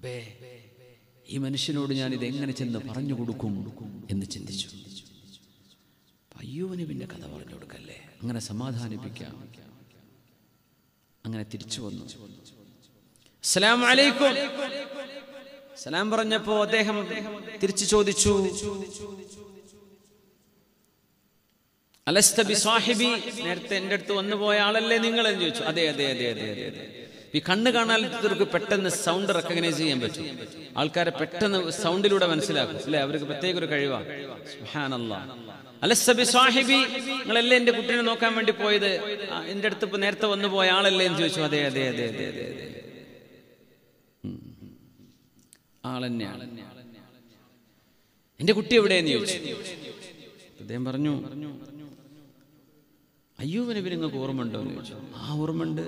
റബ്ബേ ഈ മനുഷ്യനോട് ഞാൻ ഇത് എങ്ങനെ ചെന്ന് പറഞ്ഞു കൊടുക്കും എന്ന് ചിന്തിച്ചു അപ്പൊ അയ്യൂബ് നബിന്റെ കഥ പറഞ്ഞു കൊടുക്കല്ലേ അങ്ങനെ സമാധാനിപ്പിക്കാം അങ്ങനെ തിരിച്ചു വന്നു അസ്സലാമു അലൈക്കും സലാം പറഞ്ഞപ്പോ അദ്ദേഹം തിരിച്ചു ചോദിച്ചു അലസ്ത ബി സാഹിബി നേരത്തെ എൻ്റെ അടുത്ത് വന്നു പോയ ആളല്ലേ നിങ്ങൾ എന്ന് ചോദിച്ചു അതെ അതെ അതെ അതെ അതെ അതെ ഈ കണ്ണ് കാണാത്തവർക്ക് പെട്ടെന്ന് സൗണ്ട് റെക്കഗ്നൈസ് ചെയ്യാൻ പറ്റും ആൾക്കാരെ പെട്ടെന്ന് സൗണ്ടിലൂടെ മനസ്സിലാക്കും അല്ലെ അവർക്ക് പ്രത്യേക ഒരു കഴിവാണ് സുബ്ഹാനല്ലാഹ്. അലസ്ത ബി സാഹിബി നിങ്ങളല്ലേ എൻ്റെ കുട്ടീനെ നോക്കാൻ വേണ്ടി പോയത് ആ, എൻ്റെ അടുത്ത് ഇപ്പൊ നേരത്തെ വന്നു പോയ ആളല്ലേ എന്ന് ചോദിച്ചു അതെ അതെ അതെ അതെ അതെ അതെ ഉം. ആളെന്നെയാണ് എൻ്റെ കുട്ടി എവിടെയെന്ന് ചോദിച്ചു അദ്ദേഹം പറഞ്ഞു അയ്യൂബ് നബി നിങ്ങൾക്ക് ഓർമ്മ ഉണ്ടോ എന്ന് ചോദിച്ചു ആ ഓർമ്മ ഉണ്ട്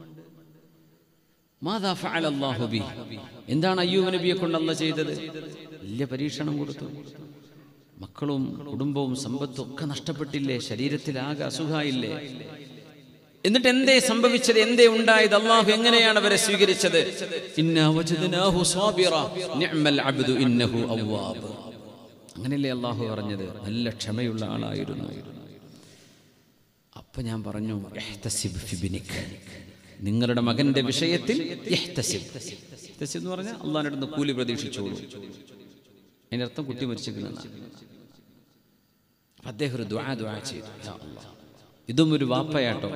മാതാ ഫഅല അല്ലാഹു ബി എന്താണ് അയ്യൂബ് നബിയെ കൊണ്ട് അല്ല ചെയ്തത് വലിയ പരീക്ഷണം കൊടുത്തു മക്കളും കുടുംബവും സമ്പത്തും ഒക്കെ നഷ്ടപ്പെട്ടില്ലേ ശരീരത്തിൽ ആകെ അസുഖായില്ലേ എന്നിട്ട് എന്തേ സംഭവിച്ചത് എന്തേ ഉണ്ടായത് അള്ളാഹു എങ്ങനെയാണ് അവരെ സ്വീകരിച്ചത് ഇന്നാ വജദ്നാഹു സാബിറ നിഅ്മൽ അബ്ദു ഇന്നഹു അവ്വാബ് അങ്ങനെയല്ലേ അള്ളാഹു പറഞ്ഞത് നല്ല ക്ഷമയുള്ള ആളായിരുന്നു അപ്പൊ ഞാൻ പറഞ്ഞു "ഇഹ്തസിബ് ഫി ബിനിക്." നിങ്ങളുടെ മകന്റെ വിഷയത്തിൽ ഇഹ്തസിബ്. ഇഹ്തസിബ് എന്ന് പറഞ്ഞാൽ അള്ളാഹിന്റെ അടുത്ത് കൂലി പ്രതീക്ഷിച്ചോളൂ അതിന്റെ അർത്ഥം കുട്ടി മരിച്ചിരിക്കുന്ന അദ്ദേഹം ഒരു ദ്വാ ദ്വാ ചെയ്തു യാ അല്ലാഹ്. ഇതും ഒരു വാപ്പയാട്ടോ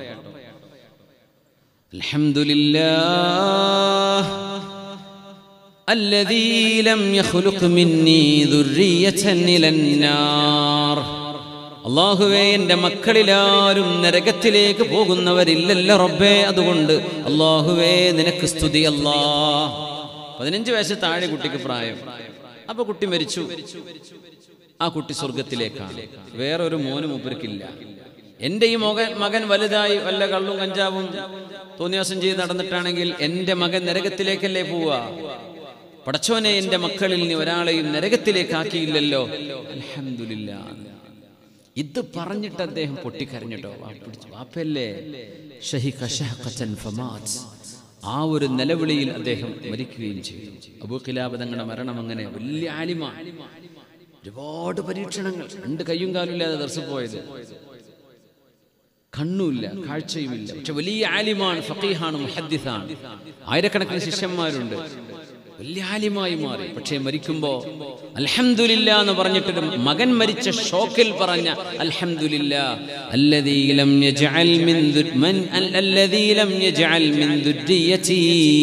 അൽഹംദുലില്ലാഹ് الذي لم يخلق مني ذرية إلى النار അള്ളാഹുവേ എൻ്റെ മക്കളിലാരും നരകത്തിലേക്ക് പോകുന്നവരില്ലല്ലോ റബ്ബേ അതുകൊണ്ട് അള്ളാഹുവേ നിനക്ക് സ്തുതി അല്ലാ പതിനഞ്ച് വയസ്സ് താഴെ കുട്ടിക്ക് പ്രായം അപ്പൊ കുട്ടി മരിച്ചു ആ കുട്ടി സ്വർഗത്തിലേക്കാണ് വേറൊരു മോനും മൂപ്പർക്കില്ല എന്റെ ഈ മകൻ മകൻ വലുതായി വല്ല കള്ളും കഞ്ചാവും തോന്നിയാസം ചെയ്ത് നടന്നിട്ടാണെങ്കിൽ എന്റെ മകൻ നരകത്തിലേക്കല്ലേ പോവുക പടച്ചോനെ എന്റെ മക്കളിൽ നീ ഒരാളെയും നരകത്തിലേക്കാക്കിയില്ലല്ലോ അൽഹംദുലില്ലാ ഇത് പറഞ്ഞിട്ട് അദ്ദേഹം പൊട്ടിക്കരഞ്ഞിട്ടോ വാപ്പിടിച്ചു വാപ്പല്ലേ ഷഹിഖ ഷഹഖത്തൻ ഫമാത് ആ ഒരു നിലവിളിയിൽ അദ്ദേഹം മരിക്കുകയും ചെയ്തു അബൂ ഖിലാബ് തങ്ങളുടെ മരണം അങ്ങനെ വലിയ ആലിമ ഒരുപാട് പരീക്ഷണങ്ങൾ രണ്ട് കയ്യും കാലും ഇല്ലാതെ ദർശ പോയത് കണ്ണുമില്ല കാഴ്ചയുമില്ല പക്ഷെ വലിയ ആലിമാണ് ഫക്കീഹാണ് മുഹദ്ദിസാണ് ആയിരക്കണക്കിന് ശിഷ്യന്മാരുണ്ട് വലിയ ആലിമായി മാറി പക്ഷേ മരിക്കുമ്പോ അൽഹംദുലില്ല എന്ന് പറഞ്ഞിട്ടൊരു മകൻ മരിച്ച ഷോക്കിൽ പറഞ്ഞ അൽഹംദുലില്ല അല്ലദീ ലം യജ്അൽ മിൻ ദുർ- മൻ അൽ- അല്ലദീ ലം യജ്അൽ മിൻ ദുർരിയതി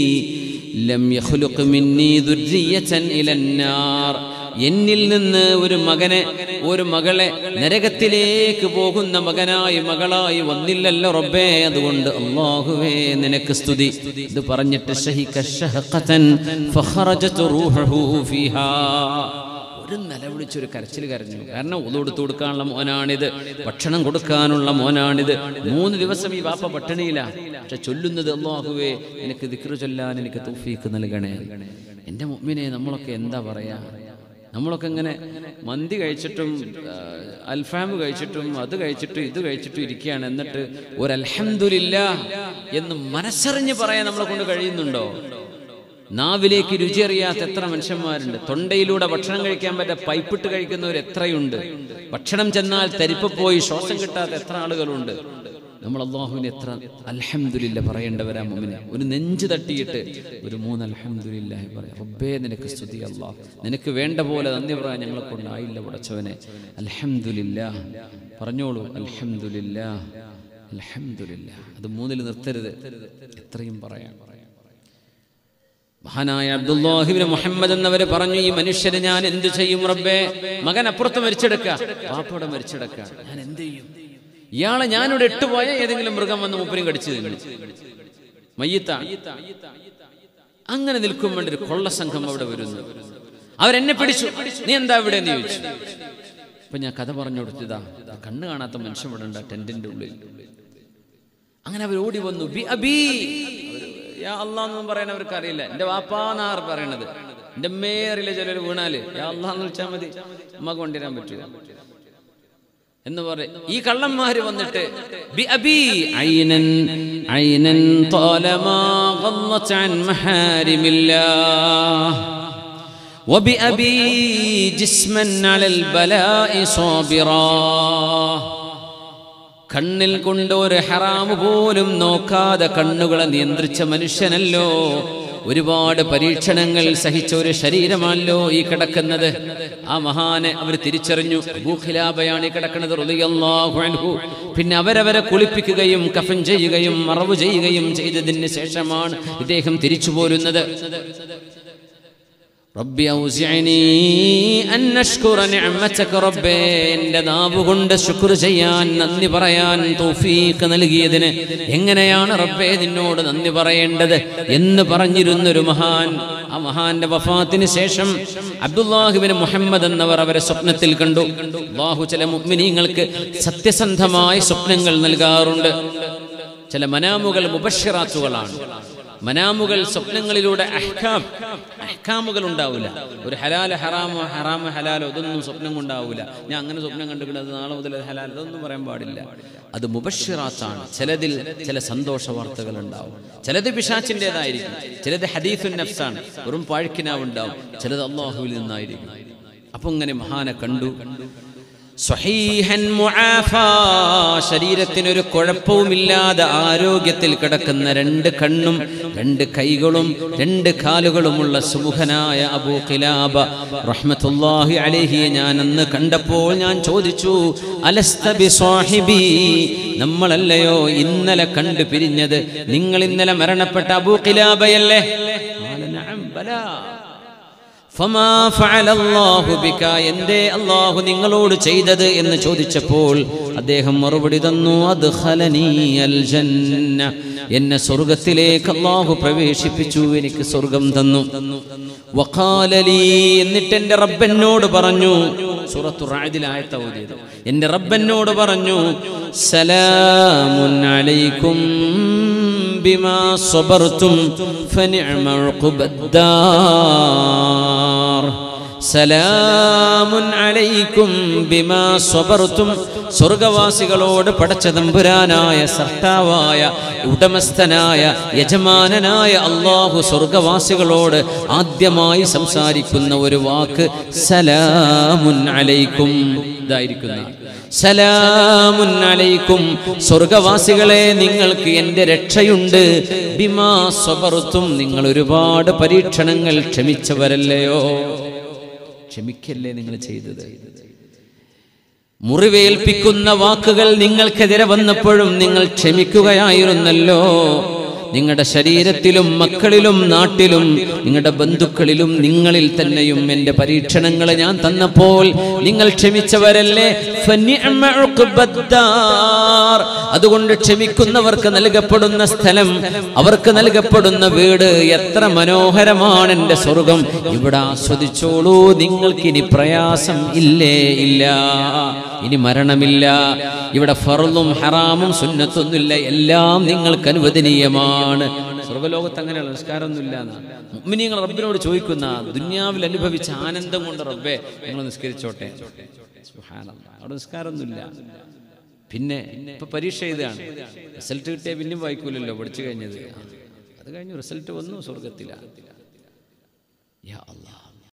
ലം യഖ്ലുഖ് മിന്നി ദുർരിയതൻ ഇലൻ നാർ എന്നിൽ നിന്ന് ഒരു മകനെ ഒരു മകളെ നരകത്തിലേക്ക് പോകുന്ന മകനായി മകളായി വന്നില്ലല്ലോ റബ്ബേ അതുകൊണ്ട് അള്ളാഹുവേ നിനക്ക് സ്തുതി ഇത് പറഞ്ഞിട്ട് ശഹിക ശഹഖതൻ ഫഖറജത് റൂഹുഹു ഫീഹാ ഒരു നിലവിളിച്ചൊരു കരച്ചിൽ കരഞ്ഞു കാരണം ഉതൊടുത്തു കൊടുക്കാനുള്ള മോനാണിത് ഭക്ഷണം കൊടുക്കാനുള്ള മോനാണിത് മൂന്ന് ദിവസം ഈ വാപ്പ പട്ടിണിയില്ല പക്ഷെ ചൊല്ലുന്നത് അള്ളാഹുവേ എനിക്ക് ദിക്റ് ചൊല്ലാൻ എനിക്ക് തൗഫീക്ക് നൽകണേ എൻ്റെ മുമ്മിനെ നമ്മളൊക്കെ എന്താ പറയാ നമ്മളൊക്കെ ഇങ്ങനെ മന്തി കഴിച്ചിട്ടും ആ, അൽഫാം കഴിച്ചിട്ടും അത് കഴിച്ചിട്ടും ഇത് കഴിച്ചിട്ടും ഇരിക്കുകയാണ് എന്നിട്ട് ഒരു അൽഹംദുലില്ല എന്ന് മനസ്സറിഞ്ഞ് പറയാൻ നമ്മളെ കൊണ്ട് കഴിയുന്നുണ്ടോ നാവിലേക്ക് രുചിയറിയാത്ത എത്ര മനുഷ്യന്മാരുണ്ട് തൊണ്ടയിലൂടെ ഭക്ഷണം കഴിക്കാൻ പറ്റ പൈപ്പിട്ട് കഴിക്കുന്നവർ എത്രയുണ്ട് ഭക്ഷണം ചെന്നാൽ തരിപ്പ് പോയി ശ്വാസം കിട്ടാത്ത എത്ര ആളുകളുണ്ട് നമ്മൾ അള്ളാഹുവിന് എത്ര അൽഹംദുലില്ല പറയേണ്ടവരാ മുമ്പിന് ഒരു നെഞ്ച് തട്ടിയിട്ട് ഒരു മൂന്ന് അൽഹംദുലില്ല പറയാം റബ്ബേ നിനക്ക് സ്തുതി അള്ളാഹ് നിനക്ക് വേണ്ട പോലെ നന്ദി പറയാൻ ഞങ്ങളെ കൊണ്ടായില്ല പടച്ചവനെ അൽഹംദുലില്ല പറഞ്ഞോളൂ അൽഹംദുലില്ല അൽഹംദുലില്ല അത് മൂന്നിൽ നിർത്തരുത് എത്രയും പറയാം മഹാനായ അബ്ദുല്ലാഹിബിന് മുഹമ്മദ് എന്നവര് പറഞ്ഞു ഈ മനുഷ്യന് ഞാൻ എന്ത് ചെയ്യും റബ്ബേ മകൻ അപ്പുറത്ത് മരിച്ചെടുക്ക പാപ്പയുടെ മരിച്ചെടുക്ക ഞാൻ എന്ത് ചെയ്യും ഇയാളെ ഞാനിവിടെ ഇട്ടുപോയ ഏതെങ്കിലും മൃഗം വന്ന് മൂപ്പരും കടിച്ചു തിന്നു മയ്യത്ത അങ്ങനെ നിൽക്കുമ്പോൾ ഒരു കൊള്ള സംഘം അവിടെ വരുന്നു അവരെന്നെ പിടിച്ചു നീ എന്താ ഇവിടെ എന്ന് ചോദിച്ചു അപ്പൊ ഞാൻ കഥ പറഞ്ഞു കൊടുത്തതാ ഇതാ കണ്ണ് കാണാത്ത മനുഷ്യൻ ഇവിടെ ഉണ്ട് ടെന്റിന്റെ ഉള്ളിൽ അങ്ങനെ അവർ ഓടി വന്നു ബി അബി അവര് യാ അള്ളാന്നും പറയാൻ അവർക്ക് അറിയില്ല എന്റെ വാപ്പാന്നാർ പറയണത് എന്റെ മേറിലെ ചിലർ വീണാല് യാ അള്ളാന്ന് വിളിച്ചാൽ മതി അമ്മക്ക് കൊണ്ടുവരാൻ പറ്റുക എന്ന് പറയും ഈ കള്ളന്മാര് വന്നിട്ട് ബി അബി ഐനൻ عينا طالما غضت عن محارم الله وبأبي جسما على البلاء صابرا കണ്ണിൽ കൊണ്ട് ഒരു ഹറാമ് പോലും നോക്കാതെ കണ്ണുകളെ നിയന്ത്രിച്ച മനുഷ്യനല്ലോ ഒരുപാട് പരീക്ഷണങ്ങൾ സഹിച്ച ഒരു ശരീരമാണല്ലോ ഈ കിടക്കുന്നത് ആ മഹാനെ അവർ തിരിച്ചറിഞ്ഞു അബൂഖിലാബയാണ് ഈ കിടക്കുന്നത് റളിയല്ലാഹു അൻഹു പിന്നെ അവരവരെ കുളിപ്പിക്കുകയും കഫൻ ചെയ്യുകയും മറവ് ചെയ്യുകയും ചെയ്തതിന് ശേഷമാണ് ഇദ്ദേഹം തിരിച്ചു പോരുന്നത് റബ്ബി ഔസിഅനി അൻ അഷ്കുറ നിഅമതക റബ്ബേ എൻ്റെ നാവ് കൊണ്ട് ശുക്ർ ചെയ്യാൻ നന്ദി പറയാൻ തൗഫീഖ് നൽകിയതിന് എങ്ങനെയാണ് റബ്ബേ നിന്നോട് നന്ദി പറയേണ്ടത് എന്ന് പറഞ്ഞിരുന്നൊരു മഹാൻ ആ മഹാന്റെ വഫാത്തിന് ശേഷം അബ്ദുല്ലാഹിബിന് മുഹമ്മദ് എന്നവർ അവരെ സ്വപ്നത്തിൽ കണ്ടു അള്ളാഹു ചില മുഅ്മിനീങ്ങൾക്ക് സത്യസന്ധമായ സ്വപ്നങ്ങൾ നൽകാറുണ്ട് ചില മനാമുകൾ മുബഷിറാത്തുകളാണ് മനാമുകൾ സ്വപ്നങ്ങളിലൂടെ അഹ്കാം അഹ്കാമുകൾ ഉണ്ടാവില്ല ഒരു ഹലാല ഹറാമോ ഹറാമോ ഹലാലോ ഇതൊന്നും സ്വപ്നം കൊണ്ടാവില്ല ഞാൻ അങ്ങനെ സ്വപ്നം കണ്ടിരിക്കുന്നത് നാളെ മുതൽ അത് ഹലാൽ ഇതൊന്നും പറയാൻ പാടില്ല അത് മുബഷിറാത്താണ് ചിലതിൽ ചില സന്തോഷ വാർത്തകൾ ഉണ്ടാവും ചിലത് പിശാച്ചിൻ്റെതായിരിക്കും ചിലത് ഹദീഫുൻ നഫ്സാണ് വെറും പാഴ്ക്കിനാവുണ്ടാവും ചിലത് അള്ളാഹുവിൽ നിന്നായിരിക്കും അപ്പൊ ഇങ്ങനെ മഹാനെ കണ്ടു സ്വഹീഹൻ മുആഫാ ശരീരത്തിനൊരു കുഴപ്പവുമില്ലാതെ ആരോഗ്യത്തിൽ കിടക്കുന്ന രണ്ട് കണ്ണും രണ്ട് കൈകളും രണ്ട് കാലുകളുമുള്ള സുമുഖനായ അബൂ ഖിലാബ റഹ്മത്തുള്ളാഹി അലൈഹി ഞാൻ അന്ന് കണ്ടപ്പോൾ ഞാൻ ചോദിച്ചു അലസ്ത ബി സ്വാഹിബി നമ്മളല്ലയോ ഇന്നലെ കണ്ടു പിരിഞ്ഞത് നിങ്ങൾ ഇന്നലെ മരണപ്പെട്ട അബൂ ഖിലാബയല്ലേ ഖാല നഅം ബലാ ഫമാ ഫഅല അല്ലാഹു ബിക എന്തേ അല്ലാഹു നിങ്ങളോട് ചെയ്തത് എന്ന് ചോദിച്ചപ്പോൾ അദ്ദേഹം മറുപടി തന്നു അദ്ഖലനി അൽ ജന്ന എന്നെ സ്വർഗ്ഗത്തിലേക്ക് അല്ലാഹു പ്രവേശിപ്പിച്ചു എനിക്ക് സ്വർഗം തന്നു വഖാല ലീ എന്നിട്ട് എൻ്റെ റബ്ബെന്നോട് പറഞ്ഞു സൂറത്തു റാദിൽ ആയത്ത ഓതിയത് എൻ്റെ റബ്ബെന്നോട് പറഞ്ഞു സലാമുൻ അലൈക്കും بما صبرتم فنعم عقب الدار سلام عليكم بما صبرتم സ്വർഗവാസികളോട് പടച്ച തമ്പുരാനായ സർത്താവായ ഉടമസ്ഥനായ യജമാനനായ അള്ളാഹു സ്വർഗവാസികളോട് ആദ്യമായി സംസാരിക്കുന്ന ഒരു വാക്ക് സലാമുൻ അലൈക്കും ഇതായിരിക്കുന്ന സലാമുൻ അലൈക്കും സ്വർഗവാസികളെ നിങ്ങൾക്ക് എൻ്റെ രക്ഷയുണ്ട് ബിമാ സ്വബർത്തും നിങ്ങൾ ഒരുപാട് പരീക്ഷണങ്ങൾ ക്ഷമിച്ചവരല്ലയോ ക്ഷമിക്കല്ലേ നിങ്ങൾ ചെയ്തത് മുറിവേൽപ്പിക്കുന്ന വാക്കുകൾ നിങ്ങൾക്കെതിരെ വന്നപ്പോഴും നിങ്ങൾ ക്ഷമിക്കുകയായിരുന്നല്ലോ നിങ്ങളുടെ ശരീരത്തിലും മക്കളിലും നാട്ടിലും നിങ്ങളുടെ ബന്ധുക്കളിലും നിങ്ങളിൽ തന്നെയും എൻ്റെ പരീക്ഷണങ്ങൾ ഞാൻ തന്നപ്പോൾ നിങ്ങൾ ക്ഷമിച്ചവരല്ലേ ഫനിഅമ ഉഖ്ബദ്ദാർ. അതുകൊണ്ട് ക്ഷമിക്കുന്നവർക്ക് നൽകപ്പെടുന്ന സ്ഥലം അവർക്ക് നൽകപ്പെടുന്ന വീട് എത്ര മനോഹരമാണ് എൻ്റെ സ്വർഗം ഇവിടെ ആസ്വദിച്ചോളൂ നിങ്ങൾക്കിനി പ്രയാസം ഇല്ലേ ഇല്ല ഇനി മരണമില്ല ഇവിടെ ഫറും ഹറാമും സുന്നത്തൊന്നുമില്ല എല്ലാം നിങ്ങൾക്ക് അനുവദനീയമാണ് സ്വർഗലോകത്ത് അങ്ങനെയുള്ള നിസ്കാരമൊന്നുമില്ല മുഅ്മിനീങ്ങൾ റബ്ബിനോട് ചോദിക്കുന്ന ദുന്യാവിൽ അനുഭവിച്ച ആനന്ദം കൊണ്ട് റബ്ബെ നിങ്ങൾ നിസ്കരിച്ചോട്ടെ സുബ്ഹാനല്ലാഹ്. അവിടെ നിസ്കാരമൊന്നുമില്ല പിന്നെ ഇപ്പൊ പരീക്ഷ എഴുതുകയാണ് റിസൾട്ട് കിട്ടിയാൽ പിന്നെയും വായിക്കൂലല്ലോ പഠിച്ചു കഴിഞ്ഞത് അത് കഴിഞ്ഞു റിസൾട്ട് വന്നു സ്വർഗത്തിലാണ് യാ അല്ലാഹ്